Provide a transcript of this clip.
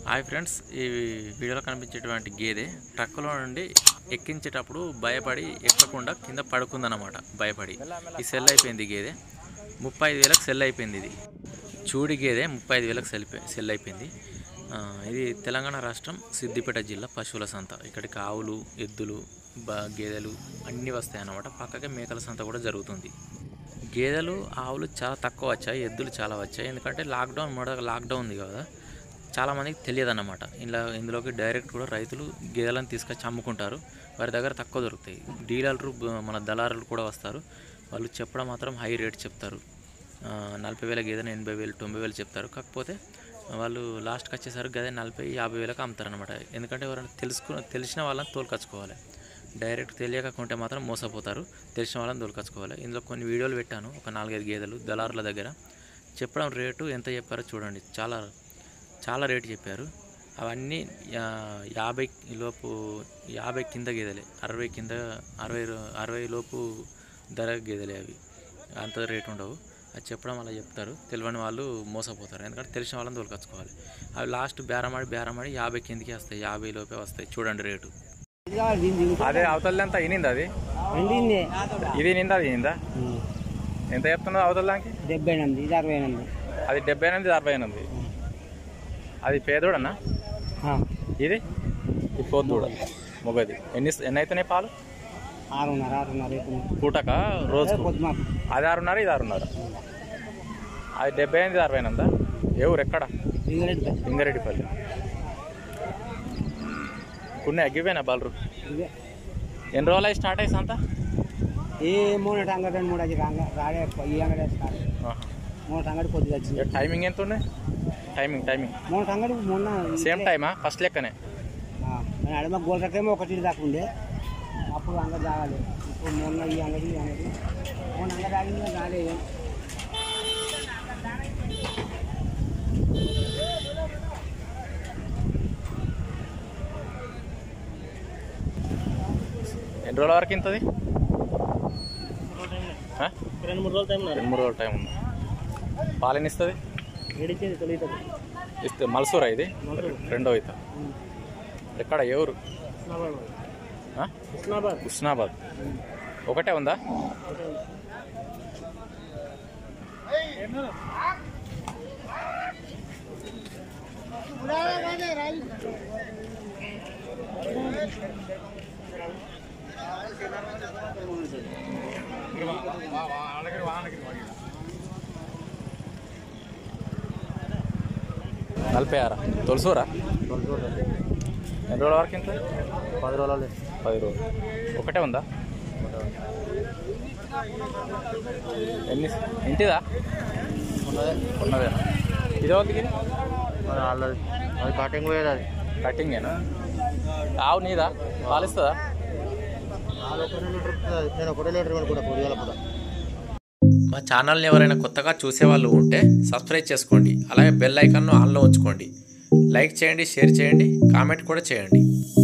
Hi friends ఈ వీడియోలో కనిపించేటువంటి గేదె ట్రక్కులో నుండి ఎక్కించేటప్పుడు భయపడి ఎక్కకుండా కింద పడుకుందన్నమాట భయపడి ఈ సెల్ అయిపోయింది ఈ గేదె ముప్పై ఐదు వేలకు సెల్ అయిపోయింది ఇది చూడి గేదె ముప్పై ఐదు వేలకు సెల్ సెల్ అయిపోయింది ఆ, ఇది తెలంగాణ రాష్ట్రం సిద్దిపేట జిల్లా పశువుల సంత ఇక్కడికి ఆవులు ఎద్దులు బ గేదెలు అన్నీ వస్తాయి అన్నమాట పక్కకే మేకల సంత కూడా జరుగుతుంది గేదెలు ఆవులు చాలా తక్కువ వచ్చాయి ఎద్దులు చాలా వచ్చాయి ఎందుకంటే లాక్డౌన్ మొదట లాక్డౌన్ ఉంది కదా చాలామందికి తెలియదు అన్నమాట ఇలా ఇందులోకి డైరెక్ట్ కూడా రైతులు గేదెలను తీసుకొచ్చి అమ్ముకుంటారు వారి దగ్గర తక్కువ దొరుకుతాయి డీలర్లు బ- మన దళారులు కూడా వస్తారు వాళ్ళు చెప్పడం మాత్రం హై రేట్ చెప్తారు ఆ, నలభై వేల గేదెను ఎనభై వేలు తొంభై వేలు చెప్తారు కాకపోతే వాళ్ళు లాస్ట్కి వచ్చేసరికి గదే నలభై యాభై వేలకు అమ్ముతారనమాట ఎందుకంటే ఎవరైనా తెలుసుకు తెలిసిన వాళ్ళని తోలుకొచ్చుకోవాలి డైరెక్ట్ తెలియక కొంటే మాత్రం మోసపోతారు తెలిసిన వాళ్ళని తోలుకొచ్చుకోవాలి ఇందులో కొన్ని వీడియోలు పెట్టాను ఒక నాలుగైదు గేదెలు దళారుల దగ్గర చెప్పడం రేటు ఎంత చెప్పారో చూడండి చాలా చాలా రేటు చెప్పారు అవన్నీ యా- యాభై లోపు యాభై కింద గేదెలే అరవై కింద అరవై రో- అరవై లోపు ధర గేదెలే అవి అంత రేటు ఉండవు అది చెప్పడం అలా చెప్తారు తెలియని వాళ్ళు మోసపోతారు ఎందుకంటే తెలిసిన వాళ్ళని తోలుకొచ్చుకోవాలి అవి లాస్ట్ బేరమాడి బేరమాడి యాభై కిందకి వస్తాయి యాభై లోపే వస్తాయి చూడండి రేటు అదే అవతలదంతా ఇనింది అది వండింది ఇది నిందా అది నిందా ఎంత చెప్తున్నది అవతల దానికి డెబ్బై ఎనిమిది ఇది అరవై ఎనిమిది అది డెబ్బై ఎనిమిది అరవై ఎనిమిది అది పేదోడన్నా ఇది ఈ పొద్దుడ మొగది ఎన్ని ఎన్ని అవుతున్నాయి పాలు ఆరున్నర ఆరున్నర అవుతుంది. పూటక రోజుకు పొద్దు మాకు అది ఆరున్నర ఇది ఆరున్నర అది డెబ్బై ఎనిమిది అరవై ఎనిమిదా ఏ ఊరు ఎక్కడ రింగరెడ్డి లింగారెడ్డిపల్లి కొన్ని అగ్గిపోయినా బాలరు ఇదే ఎన్ని రోజులు అయి స్టార్ట్ అయ్యి సంత ఏ మూడు అంగడి రెండు మూడు అది రాంగ రాడే ఈ అంగడి స్టార్ట్ మూడు అంగడి కొద్దిగా వచ్చింది టైమింగ్ ఎంత ఉన్నాయి టైమింగ్ టైమింగ్ మూడు అంగడి మొన్న సేమ్ టైమా ఫస్ట్ లెక్కనే నేను అడమ గోల్కట్టేమో ఒకటి దాకా ఉండే అప్పుడు అంగడి తాగాలి ఇప్పుడు మొన్న ఈ అంగడి ఈ అంగడి మొన్న అంగడి ఆగింది రాలేదు ఎన్ని రోజుల వరకు ఇంతది ఆ? రెండు మూడు రోజులు టైం రెండు మూడు రోజుల టైం ఉంది పాలెన్ ఇస్తుంది ఏడిచ్చేది తెలియదు ఇస్తే మల్సూరా ఇది రెండో ఇత ఎక్కడ ఎవరు హుస్నాబాద్ హుస్నాబాద్ ఒకటే ఉందా నలభై ఆరా తొలసూరా ఎన్ని రోజుల వరకు ఇంత పది రోజులు పది రోజులు ఒకటే ఉందా ఎన్ని ఇంటిదా ఉన్నదేనా ఇది వాళ్ళకి వాళ్ళది అది కటింగ్ పోయేది అది కటింగేనా ఆవు నీదా పాలిస్తుందా నేను ఒకటే లీటర్ కూడా పొడియాల కూడా మా ఛానల్ని ఎవరైనా కొత్తగా చూసేవాళ్ళు ఉంటే సబ్స్క్రైబ్ చేసుకోండి అలాగే బెల్ ఐకాన్ను ఆన్లో ఉంచుకోండి లైక్ చేయండి షేర్ చేయండి కామెంట్ కూడా చేయండి